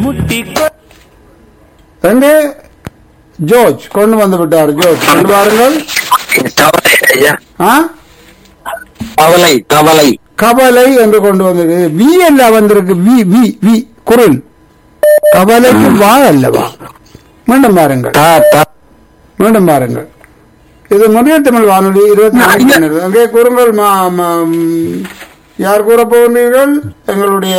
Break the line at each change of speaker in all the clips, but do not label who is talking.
முட்டி
எங்கே ஜோர்ஜ் கொண்டு வந்து விட்டார் ஜோர்ஜ் கொண்டு வாருங்கள்
கவலை ஐயா
ஆ
கவலை கவலை
கவலை என்று கொண்டு வந்திருக்கு வி அல்ல வந்திருக்கு வி வி வி குரல் கவலைக்கு வா அல்லவா மீண்டும் பாருங்கள்
தா தா
மீண்டும் பாருங்கள் இது முறைய தமிழ் வானொலி இருபத்தி நான்கு மணி நேரம். அங்கே கூறுங்கள் மா- மா- ம், யார் கூற போகிறீர்கள் எங்களுடைய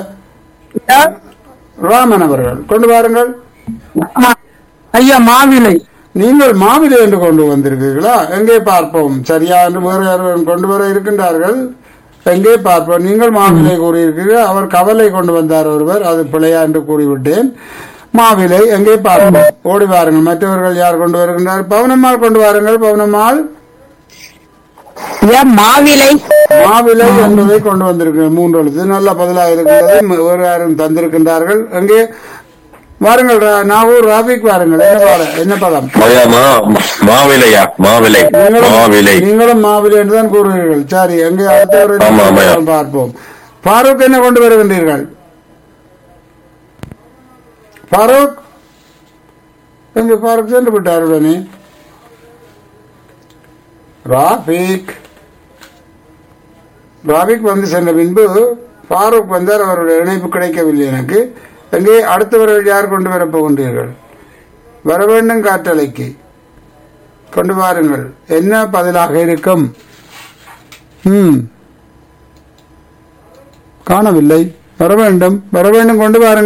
ராமன் அவர்கள் கொண்டு வாருங்கள்
ஐயா மாவிலை
நீங்கள் மாவிலை என்று கொண்டு வந்திருக்கிறீர்களா எங்கே பார்ப்போம் சரியா என்று வேறு யாரும் கொண்டு வர இருக்கின்றார்கள் எங்கே பார்ப்போம் நீங்கள் மாவிலை கூறியிருக்கிறீர்கள் அவர் கவலை கொண்டு வந்தார் ஒருவர் அது பிழையா என்று கூறிவிட்டேன் மாவிலை எங்கே பார்ப்போம் ஓடி வாருங்கள் மற்றவர்கள் யார் கொண்டு வருகின்றார் பவனம்மாள் கொண்டு வாருங்கள் பவனம்மாள்
ஐயா மாவிலை
மாவிலை என்பதை கொண்டு வந்திருக்கிறேன் மூன்று எழுத்து நல்ல பதிலாக இருக்கின்றது வேறு யாரும் தந்திருக்கின்றார்கள் எங்கே வாருங்கள் ரா- நாகூர் ராபிக் வாருங்கள் என்ன பாடம் என்ன பதம்
ஐயா மா மாவிலையா மாவிலை மாவிலை
நீங்களும் நீங்களும் மாவிலை என்றுதான் கூறுவீர்கள் சரி எங்கே அடுத்தவரை
ஆமா, ஆமாய்யா.
பார்ப்போம் ஃபாரூக் என்ன கொண்டு வருகின்றீர்கள் ஃபாரூக் எங்க ஃபாரூக் சென்று விட்டார் உடனே ராபிக் ராபிக் வந்து சென்ற பின்பு ஃபாரூக் வந்தார் அவருடைய இணைப்பு கிடைக்கவில்லை எனக்கு எங்கே அடுத்தவர்கள் யார் கொண்டு வரப் போகின்றீர்கள் வர வேண்டும் காற்றலைக்கு கொண்டு வாருங்கள் என்ன பதிலாக இருக்கும் ம் காணவில்லை வர வேண்டும் வர வேண்டும் கொண்டு வாருங்கள்